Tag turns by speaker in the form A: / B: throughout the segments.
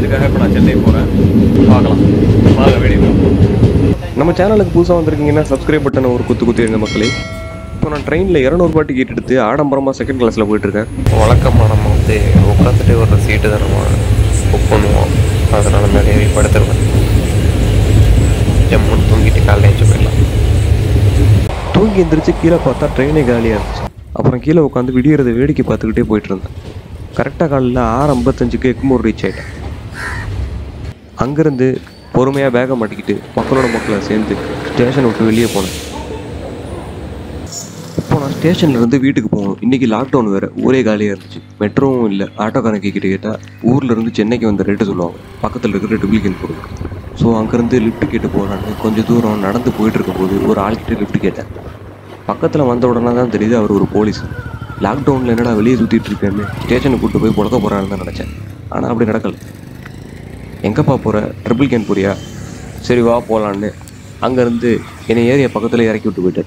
A: அதுக்காக இப்போ நான் சென்னை போகிறேன் பார்க்கலாம் வாங்க வீடியோ
B: நம்ம சேனலுக்கு புதுசாக வந்திருக்கீங்கன்னா சப்ஸ்கிரைப் பட்டனை ஒரு குத்து குத்திருங்க மக்களே இப்போ நான் ட்ரெயினில் இரநூறுபா டிக்கெட் எடுத்து ஆடம்பரமாக செகண்ட் கிளாஸில் போயிட்டுருக்கேன்
C: வழக்கமாக நம்ம வந்து உட்காந்துட்டு ஒரு சீட்டு தான் நம்ம புக் பண்ணுவோம் அதனால் நிறைய படுத்துருவேன் ஜம்முன்னு தூங்கிட்டு காலையில் எழுந்து போயிடலாம்
B: தூங்கி எந்திரிச்சு கீழே பார்த்தா ட்ரெயினே காலியாக இருந்துச்சு அப்புறம் கீழே உட்காந்து விடியறதை வேடிக்கை பார்த்துக்கிட்டே போயிட்டு இருந்தேன் கரெக்டாக காலையில் ஆறு ஐம்பத்தஞ்சுக்கு எக்மூர் ரீச் ஆகிட்டேன் அங்கேருந்து பொறுமையாக பேக்கை மாட்டிக்கிட்டு மக்களோட மக்களை சேர்ந்து ஸ்டேஷனை விட்டு வெளியே போனேன் இப்போ நான் ஸ்டேஷன்ல இருந்து வீட்டுக்கு போகணும் இன்னைக்கு லாக்டவுன் வேறு ஊரே காலியாக இருந்துச்சு மெட்ரோவும் இல்லை ஆட்டோக்காரங்க கிட்ட கேட்டால் ஊரில் இருந்து சென்னைக்கு வந்த ரேட்டு சொல்லுவாங்க பக்கத்தில் இருக்கிற டூப்ளிகேட் கொடுக்கும் ஸோ அங்கேருந்து லிஃப்ட் கேட்டு போகலான்னு கொஞ்சம் தூரம் நடந்து போயிட்டு இருக்கும்போது ஒரு ஆள்கிட்ட லிஃப்ட் கேட்டேன் பக்கத்தில் வந்த உடனே தான் தெரியுது அவர் ஒரு போலீஸ் லாக்டவுனில் என்னடா வெளியே சுற்றிட்டு இருக்கேன்னு ஸ்டேஷனுக்கு கூட்டு போய் புழக்க போகிறாருன்னு தான் நினச்சேன் ஆனால் அப்படி நடக்கல எங்கப்பா போகிற ட்ரிபிள் கேன் போறியா சரி வா போகலான்னு அங்கேருந்து என்னை ஏரியா பக்கத்தில் இறக்கி விட்டு போயிட்டார்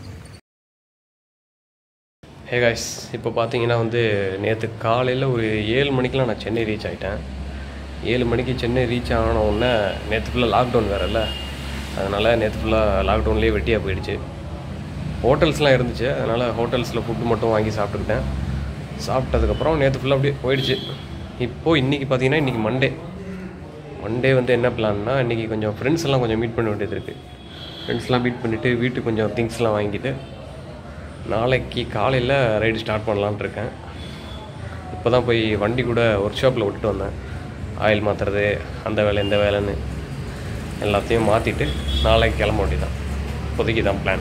A: ஹே காய்ஸ் இப்போ பார்த்தீங்கன்னா வந்து நேற்று காலையில் ஒரு ஏழு மணிக்கெலாம் நான் சென்னை ரீச் ஆகிட்டேன் ஏழு மணிக்கு சென்னை ரீச் ஆன உடனே நேற்று ஃபுல்லாக லாக்டவுன் வேறல்ல அதனால் நேற்று ஃபுல்லாக லாக்டவுன்லேயே வெட்டியாக போயிடுச்சு ஹோட்டல்ஸ்லாம் இருந்துச்சு அதனால் ஹோட்டல்ஸில் ஃபுட்டு மட்டும் வாங்கி சாப்பிட்டுக்கிட்டேன் சாப்பிட்டதுக்கப்புறம் நேற்று ஃபுல்லாக அப்படியே போயிடுச்சு இப்போது இன்றைக்கி பார்த்தீங்கன்னா இன்றைக்கி மண்டே மண்டே வந்து என்ன பிளான்னா இன்றைக்கி கொஞ்சம் ஃப்ரெண்ட்ஸ் எல்லாம் கொஞ்சம் மீட் பண்ண வேண்டியது இருக்குது ஃப்ரெண்ட்ஸ்லாம் மீட் பண்ணிவிட்டு வீட்டுக்கு கொஞ்சம் திங்ஸ்லாம் வாங்கிட்டு நாளைக்கு காலையில் ரைடு ஸ்டார்ட் பண்ணலான்ட்டு இருக்கேன் இப்போ தான் போய் வண்டி கூட ஒர்க் ஷாப்பில் விட்டுட்டு வந்தேன் ஆயில் மாற்றுறது அந்த வேலை இந்த வேலைன்னு எல்லாத்தையும் மாற்றிட்டு நாளைக்கு கிளம்ப வேண்டியதான் இப்போதைக்கு தான் பிளான்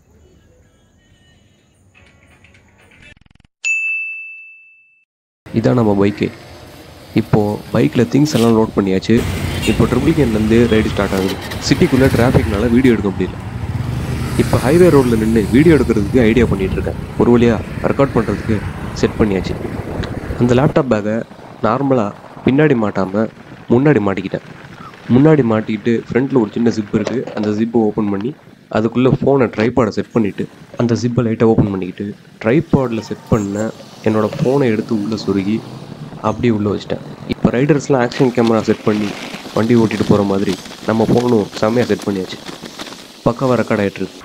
B: இதான் நம்ம பைக்கு இப்போது பைக்கில் திங்ஸ் எல்லாம் லோட் பண்ணியாச்சு இப்போ ட்ரிபிள் கேன்லேருந்து ரைடு ஸ்டார்ட் ஆகுது சிட்டிக்குள்ளே டிராஃபிக்னால வீடியோ எடுக்க முடியல இப்போ ஹைவே ரோட்டில் நின்று வீடியோ எடுக்கிறதுக்கு ஐடியா பண்ணிகிட்டு இருக்கேன் ஒரு வழியாக ரெக்கார்ட் பண்ணுறதுக்கு செட் பண்ணியாச்சு அந்த லேப்டாப் பேக்கை நார்மலாக பின்னாடி மாட்டாமல் முன்னாடி மாட்டிக்கிட்டேன் முன்னாடி மாட்டிக்கிட்டு ஃப்ரண்ட்டில் ஒரு சின்ன ஜிப் இருக்குது அந்த ஜிப்பை ஓப்பன் பண்ணி அதுக்குள்ளே ஃபோனை ட்ரைபாடை செட் பண்ணிவிட்டு அந்த ஜிப்பை லைட்டாக ஓப்பன் பண்ணிக்கிட்டு ட்ரைபாடில் செட் பண்ண என்னோடய ஃபோனை எடுத்து உள்ளே சொருகி அப்படியே உள்ளே வச்சிட்டேன் இப்போ ரைடர்ஸ்லாம் ஆக்ஷன் கேமரா செட் பண்ணி வண்டி ஓட்டிகிட்டு போகிற மாதிரி நம்ம ஃபோனும் செம்மையாக செட் பண்ணியாச்சு பக்காவாக ரெக்கார்ட் ஆகிட்டுருக்கு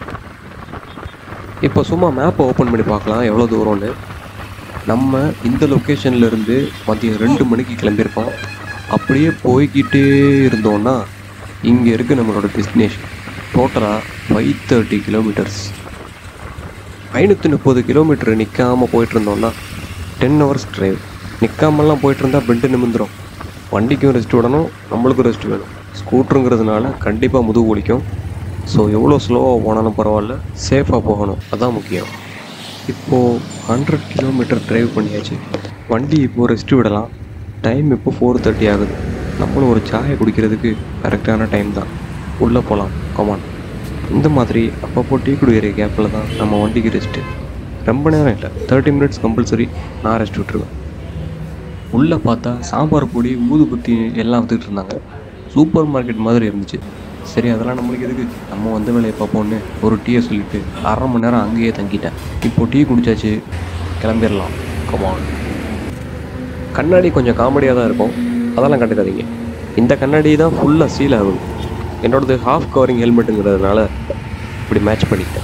B: இப்போ சும்மா மேப்பை ஓப்பன் பண்ணி பார்க்கலாம் எவ்வளோ தூரம்னு நம்ம இந்த லொக்கேஷன்ல இருந்து மதியம் ரெண்டு மணிக்கு கிளம்பியிருக்கோம் அப்படியே போய்கிட்டே இருந்தோம்னா இங்கே இருக்குது நம்மளோட டெஸ்டினேஷன் டோட்டலாக ஃபைவ் தேர்ட்டி கிலோமீட்டர்ஸ் ஐநூற்றி முப்பது கிலோமீட்டர் நிற்காம போயிட்டு இருந்தோம்னா டென் ஹவர்ஸ் டிரைவ் நிற்காமலாம் போயிட்டு இருந்தால் பெண்டு நிமிந்துடும் வண்டிக்கும் ரெஸ்ட் விடணும் நம்மளுக்கும் ரெஸ்ட் வேணும் ஸ்கூட்டருங்கிறதுனால கண்டிப்பாக முதுகு வலிக்கும் ஸோ எவ்வளோ ஸ்லோவாக போனாலும் பரவாயில்ல சேஃபாக போகணும் அதான் முக்கியம் இப்போது ஹண்ட்ரட் கிலோமீட்டர் டிரைவ் பண்ணியாச்சு வண்டி இப்போது ரெஸ்ட் விடலாம் டைம் இப்போ ஃபோர் தேர்ட்டி ஆகுது நம்மளும் ஒரு சாயை குடிக்கிறதுக்கு கரெக்டான டைம் தான் உள்ளே போகலாம் கமான் இந்த மாதிரி அப்பப்போ டீ குடிக்கிற கேப்பில் தான் நம்ம வண்டிக்கு ரெஸ்ட்டு ரொம்ப நேரம் இல்லை தேர்ட்டி மினிட்ஸ் கம்பல்சரி நான் ரெஸ்ட் விட்டுருவேன் உள்ளே பார்த்தா சாம்பார் பொடி ஊதுபத்தி எல்லாம் வித்துட்டு இருந்தாங்க சூப்பர் மார்க்கெட் மாதிரி இருந்துச்சு சரி அதெல்லாம் நம்மளுக்கு எதுக்கு நம்ம வந்த வேலையை பார்ப்போன்னு ஒரு டீயை சொல்லிட்டு அரை மணி நேரம் அங்கேயே தங்கிட்டேன் இப்போ டீ குடிச்சாச்சு கிளம்பிடலாம் கமான் கண்ணாடி கொஞ்சம் காமெடியாக தான் இருக்கும் அதெல்லாம் கண்டுக்காதீங்க இந்த கண்ணாடி தான் ஃபுல்லாக சீல் ஆகுது என்னோடது ஹாஃப் கவரிங் ஹெல்மெட்டுங்கிறதுனால இப்படி மேட்ச் பண்ணிக்கிட்டேன்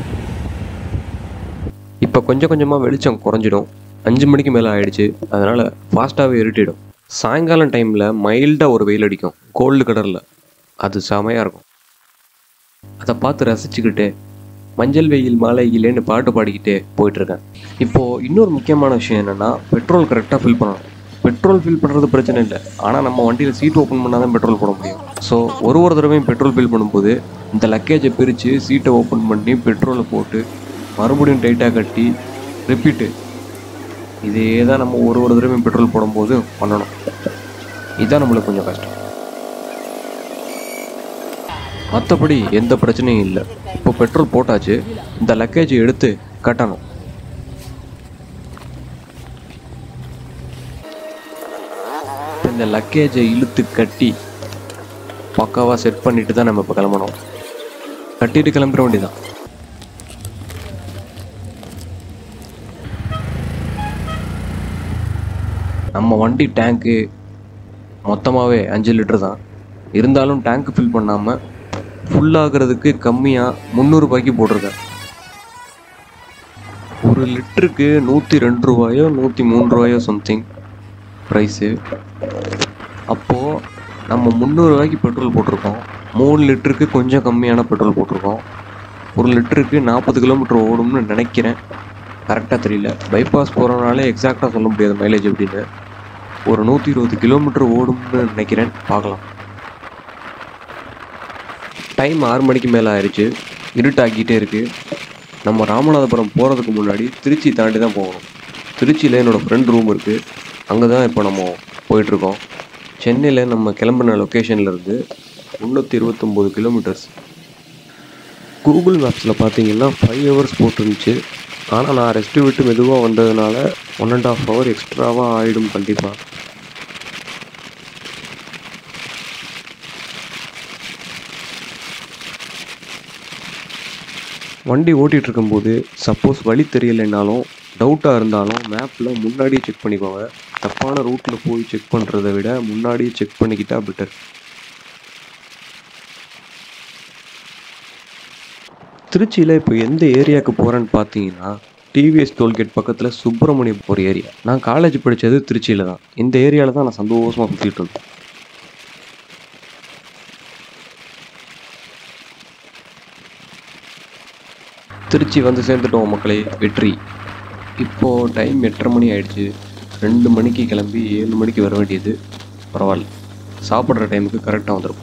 B: இப்போ கொஞ்சம் கொஞ்சமாக வெளிச்சம் குறைஞ்சிடும் அஞ்சு மணிக்கு மேலே ஆயிடுச்சு அதனால் ஃபாஸ்ட்டாகவே இருட்டிடும் சாயங்காலம் டைமில் மைல்டாக ஒரு வெயில் அடிக்கும் கோல்டு கடலில் அது செமையாக இருக்கும் அதை பார்த்து ரசிச்சுக்கிட்டு மஞ்சள் வெயில் மாலையிலேன்னு பாட்டு பாடிக்கிட்டே போயிட்டுருக்கேன் இப்போது இன்னொரு முக்கியமான விஷயம் என்னென்னா பெட்ரோல் கரெக்டாக ஃபில் பண்ணணும் பெட்ரோல் ஃபில் பண்ணுறது பிரச்சனை இல்லை ஆனால் நம்ம வண்டியில் சீட் ஓப்பன் பண்ணால் தான் பெட்ரோல் போட முடியும் ஸோ ஒரு ஒரு தடவையும் பெட்ரோல் ஃபில் பண்ணும்போது இந்த லக்கேஜை பிரித்து சீட்டை ஓப்பன் பண்ணி பெட்ரோலை போட்டு மறுபடியும் டைட்டாக கட்டி ரிப்பீட்டு இதே தான் நம்ம ஒரு ஒரு தடவையும் பெட்ரோல் போடும்போது பண்ணணும் இதுதான் நம்மளுக்கு கொஞ்சம் கஷ்டம் மற்றபடி எந்த பிரச்சனையும் இல்லை இப்போ பெட்ரோல் போட்டாச்சு இந்த லக்கேஜை எடுத்து கட்டணும் இந்த லக்கேஜை இழுத்து கட்டி பக்காவாக செட் பண்ணிட்டு தான் நம்ம இப்போ கிளம்பணும் கட்டிட்டு கிளம்பிட வேண்டியதான் நம்ம வண்டி டேங்க்கு மொத்தமாகவே அஞ்சு லிட்டர் தான் இருந்தாலும் டேங்க் ஃபில் பண்ணாமல் ஃபுல்லாகிறதுக்கு கம்மியாக முந்நூறுபாய்க்கு போட்டிருக்கேன் ஒரு லிட்டருக்கு நூற்றி ரெண்டு ரூபாயோ நூற்றி மூணு ரூபாயோ சம்திங் ப்ரைஸு அப்போது நம்ம முந்நூறுரூவாய்க்கு பெட்ரோல் போட்டிருக்கோம் மூணு லிட்டருக்கு கொஞ்சம் கம்மியான பெட்ரோல் போட்டிருக்கோம் ஒரு லிட்டருக்கு நாற்பது கிலோமீட்டர் ஓடும்னு நினைக்கிறேன் கரெக்டாக தெரியல பைபாஸ் போகிறனாலே எக்ஸாக்டாக சொல்ல முடியாது மைலேஜ் எப்படின்னு ஒரு நூற்றி இருபது கிலோமீட்டர் ஓடும்னு நினைக்கிறேன் பார்க்கலாம் டைம் ஆறு மணிக்கு மேலே ஆயிடுச்சு இருட்டாக்கிட்டே இருக்குது நம்ம ராமநாதபுரம் போகிறதுக்கு முன்னாடி திருச்சி தாண்டி தான் போகணும் திருச்சியில் என்னோடய ஃப்ரெண்ட் ரூம் இருக்குது அங்கே தான் இப்போ நம்ம போயிட்டுருக்கோம் சென்னையில் நம்ம கிளம்பின லொக்கேஷனில் இருந்து முந்நூற்றி இருபத்தொம்போது கிலோமீட்டர்ஸ் கூகுள் மேப்ஸில் பார்த்தீங்கன்னா ஃபைவ் ஹவர்ஸ் போட்டிருந்துச்சு ஆனால் நான் ரெஸ்ட்டு விட்டு மெதுவாக வந்ததுனால ஒன் அண்ட் ஆஃப் ஹவர் எக்ஸ்ட்ராவாக ஆகிடும் கண்டிப்பாக வண்டி ஓட்டிகிட்டு இருக்கும்போது சப்போஸ் வழி தெரியலைனாலும் டவுட்டாக இருந்தாலும் மேப்பில் முன்னாடியே செக் பண்ணிக்கோங்க தப்பான ரூட்டில் போய் செக் பண்ணுறதை விட முன்னாடியே செக் பண்ணிக்கிட்டா பெட்டர் திருச்சியில் இப்போ எந்த ஏரியாவுக்கு போகிறேன்னு பார்த்தீங்கன்னா டிவிஎஸ் டோல்கேட் பக்கத்தில் சுப்பிரமணியம் ஒரு ஏரியா நான் காலேஜ் படித்தது திருச்சியில் தான் இந்த ஏரியாவில் தான் நான் சந்தோஷமாக சுற்றிட்டு இருந்தேன் திருச்சி வந்து சேர்ந்துட்டோம் மக்களே வெற்றி இப்போது டைம் எட்டரை மணி ஆயிடுச்சு ரெண்டு மணிக்கு கிளம்பி ஏழு மணிக்கு வர வேண்டியது பரவாயில்ல சாப்பிட்ற டைமுக்கு கரெக்டாக வந்துடும்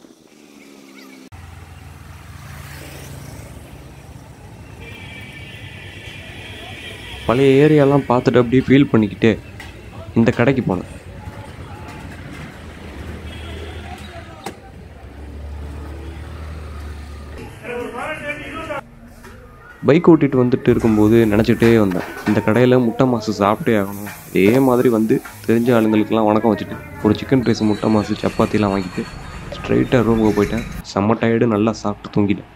B: பழைய ஏரியாலாம் பார்த்துட்டு அப்படியே ஃபீல் பண்ணிக்கிட்டு இந்த கடைக்கு போனேன் பைக் ஓட்டிட்டு வந்துட்டு இருக்கும்போது நினச்சிட்டே வந்தேன் இந்த கடையில் முட்டை மாசு சாப்பிட்டே ஆகணும் இதே மாதிரி வந்து தெரிஞ்ச ஆளுங்களுக்கெல்லாம் வணக்கம் வச்சுட்டு ஒரு சிக்கன் ரைஸ் முட்டை மாசு சப்பாத்திலாம் வாங்கிட்டு ஸ்ட்ரைட்டாக ரூமுக்கு போயிட்டேன் செம்ம டயர்டு நல்லா சாப்பிட்டு தூங்கிட்டேன்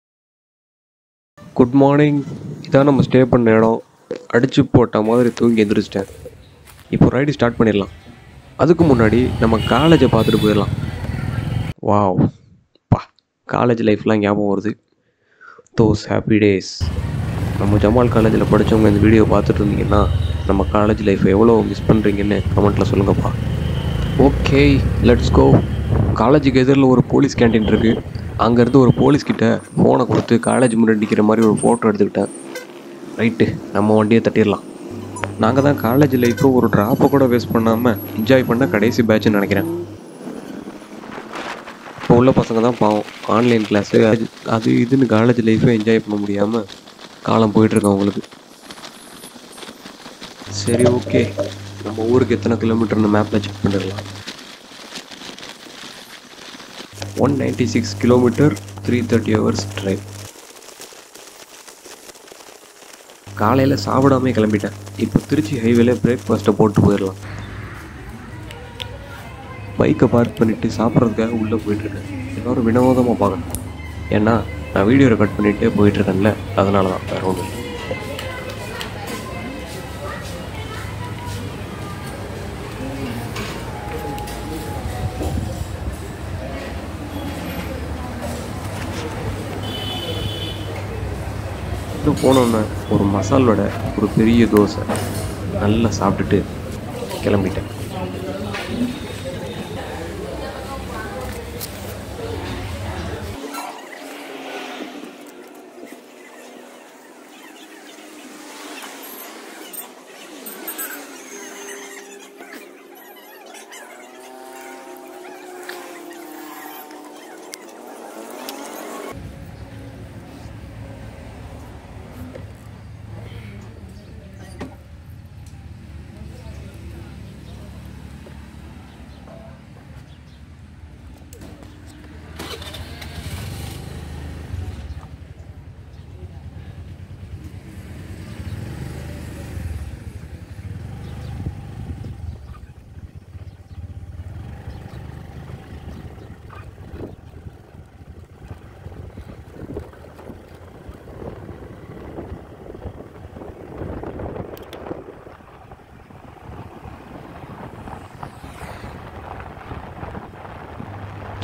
B: குட் மார்னிங் இதான் நம்ம ஸ்டே பண்ண இடம் அடிச்சு போட்ட மாதிரி தூங்கி எந்திரிச்சிட்டேன் இப்போ ரைடு ஸ்டார்ட் பண்ணிடலாம் அதுக்கு முன்னாடி நம்ம காலேஜை பார்த்துட்டு போயிடலாம் வாவ் பா காலேஜ் லைஃப்லாம் ஞாபகம் வருது தோஸ் ஹாப்பி டேஸ் நம்ம ஜமால் காலேஜில் படித்தவங்க இந்த வீடியோ பார்த்துட்டு இருந்தீங்கன்னா நம்ம காலேஜ் லைஃப்பை எவ்வளோ மிஸ் பண்ணுறீங்கன்னு கமெண்ட்டில் சொல்லுங்கப்பா ஓகே லெட்ஸ் கோ காலேஜுக்கு எதிரில் ஒரு போலீஸ் கேண்டீன் இருக்குது அங்கேருந்து ஒரு போலீஸ்கிட்ட ஃபோனை கொடுத்து காலேஜ் முன்னாடி நிற்கிற மாதிரி ஒரு ஃபோட்டோ எடுத்துக்கிட்டேன் ரைட்டு நம்ம வண்டியை தட்டிடலாம் நாங்கள் தான் காலேஜ் லைஃப்பை ஒரு ட்ராப்பை கூட வேஸ்ட் பண்ணாமல் என்ஜாய் பண்ண கடைசி பேட்ச்னு நினைக்கிறேன் இப்போ உள்ள பசங்க தான் பாவம் ஆன்லைன் கிளாஸு அது அது இதுன்னு காலேஜ் லைஃப்பை என்ஜாய் பண்ண முடியாமல் காலம் போயிட்டுருக்கு அவங்களுக்கு சரி ஓகே நம்ம ஊருக்கு எத்தனை கிலோமீட்டர்னு மேப்பில் செக் பண்ணிடலாம் one ninety six kilometer three thirty hours drive காலையில் சாப்பிடாமே கிளம்பிட்டேன் இப்போ திருச்சி ஹைவேல பிரேக்ஃபாஸ்ட்டை போட்டு போயிடலாம் பைக்கை பார்க் பண்ணிவிட்டு சாப்பிட்றதுக்காக உள்ளே போயிட்டுருக்கேன் எல்லோரும் வினோதமாக பார்க்கணும் ஏன்னா நான் வீடியோ ரெக்கார்ட் பண்ணிகிட்டே போயிட்டுருக்கேன்ல அதனால தான் வேறு ஒன்றும் இல்லை இன்னும் போனோன்னே ஒரு மசால் வடை ஒரு பெரிய தோசை நல்லா சாப்பிட்டுட்டு கிளம்பிட்டேன்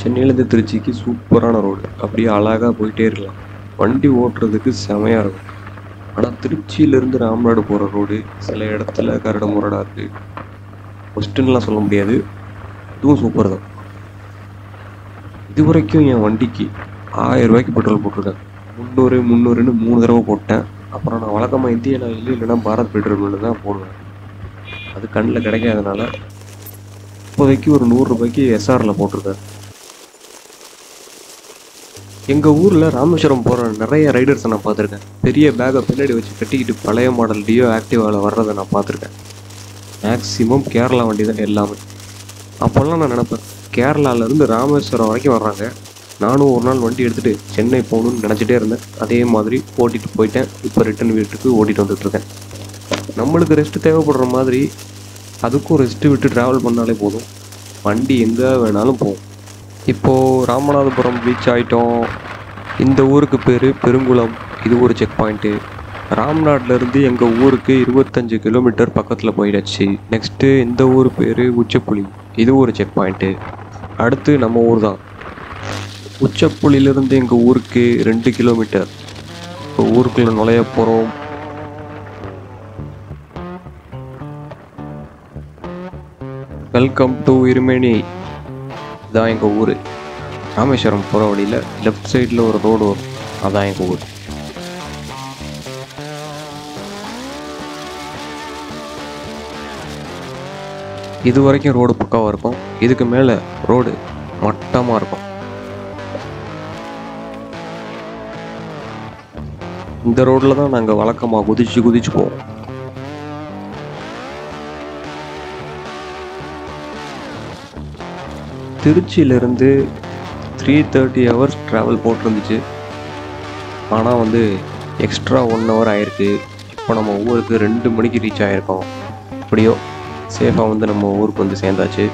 B: சென்னையிலேருந்து திருச்சிக்கு சூப்பரான ரோடு அப்படியே அழகாக போயிட்டே இருக்கலாம் வண்டி ஓட்டுறதுக்கு செமையாக இருக்கும் ஆனால் திருச்சியிலேருந்து ராம்நாடு போகிற ரோடு சில இடத்துல கரடு முரடாக இருக்குது ஒஸ்ட்டுன்னெலாம் சொல்ல முடியாது இதுவும் சூப்பர் தான் இது வரைக்கும் என் வண்டிக்கு ஆயிரம் ரூபாய்க்கு பெட்ரோல் போட்டிருக்கேன் முந்நூறு முந்நூறுன்னு மூணு தடவை போட்டேன் அப்புறம் நான் வழக்கமாக இந்தியன் ஆயில் இல்லைன்னா பாரத் பெட்ரோல் தான் போடுவேன் அது கண்ணில் கிடைக்காதனால இப்போதைக்கு ஒரு நூறுரூபாய்க்கு எஸ்ஆரில் போட்டிருக்கேன் எங்கள் ஊரில் ராமேஸ்வரம் போகிற நிறைய ரைடர்ஸை நான் பார்த்துருக்கேன் பெரிய பேக்கை பின்னாடி வச்சு கட்டிக்கிட்டு பழைய மாடல் டியோ ஆக்டிவாவில் வர்றதை நான் பார்த்துருக்கேன் மேக்ஸிமம் கேரளா வண்டி தான் எல்லாமே அப்போல்லாம் நான் நினப்பேன் கேரளாலேருந்து ராமேஸ்வரம் வரைக்கும் வர்றாங்க நானும் ஒரு நாள் வண்டி எடுத்துகிட்டு சென்னை போகணும்னு நினச்சிட்டே இருந்தேன் அதே மாதிரி ஓட்டிகிட்டு போயிட்டேன் இப்போ ரிட்டன் வீட்டுக்கு ஓட்டிகிட்டு வந்துட்டுருக்கேன் நம்மளுக்கு ரெஸ்ட் தேவைப்படுற மாதிரி அதுக்கும் ரெஸ்ட்டு விட்டு ட்ராவல் பண்ணாலே போதும் வண்டி எங்கே வேணாலும் போகும் இப்போது ராமநாதபுரம் பீச் ஆகிட்டோம் இந்த ஊருக்கு பேர் பெருங்குளம் இது ஒரு செக் பாயிண்ட்டு ராம்நாட்லேருந்து எங்கள் ஊருக்கு இருபத்தஞ்சு கிலோமீட்டர் பக்கத்தில் போயிடுச்சு நெக்ஸ்ட்டு இந்த ஊர் பேர் உச்சப்புலி இது ஒரு செக் பாயிண்ட்டு அடுத்து நம்ம ஊர் தான் உச்சப்புலியிலேருந்து எங்கள் ஊருக்கு ரெண்டு கிலோமீட்டர் இப்போ ஊருக்குள்ளே நுழைய போகிறோம் வெல்கம் டு இருமேனி இதான் எங்கள் ஊர் ராமேஸ்வரம் போகிற வழியில் லெஃப்ட் சைடில் ஒரு ரோடு வரும் அதான் எங்கள் ஊர் இது வரைக்கும் ரோடு பக்காவாக இருக்கும் இதுக்கு மேலே ரோடு மட்டமாக இருக்கும் இந்த ரோட்டில் தான் நாங்கள் வழக்கமாக குதிச்சு குதிச்சு போவோம் திருச்சியிலேருந்து த்ரீ தேர்ட்டி ஹவர்ஸ் ட்ராவல் போட்டிருந்துச்சு ஆனால் வந்து எக்ஸ்ட்ரா ஒன் ஹவர் ஆயிருக்கு இப்போ நம்ம ஊருக்கு ரெண்டு மணிக்கு ரீச் ஆகிருக்கோம் எப்படியோ சேஃபாக வந்து நம்ம ஊருக்கு வந்து சேர்ந்தாச்சு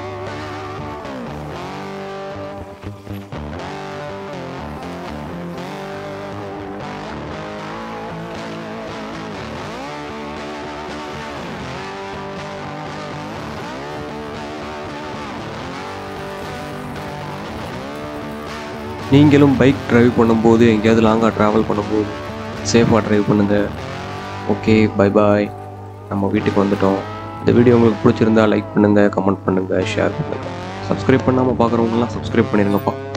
B: நீங்களும் பைக் டிரைவ் பண்ணும்போது எங்கேயாவது லாங்காக ட்ராவல் பண்ணும்போது சேஃபாக டிரைவ் பண்ணுங்கள் ஓகே பை பாய் நம்ம வீட்டுக்கு வந்துட்டோம் இந்த வீடியோ உங்களுக்கு பிடிச்சிருந்தா லைக் பண்ணுங்கள் கமெண்ட் பண்ணுங்கள் ஷேர் பண்ணுங்கள் சப்ஸ்கிரைப் பண்ணாமல் பார்க்குறவங்களாம் சப்ஸ்கிரைப் பண்ணிடுங்கப்பா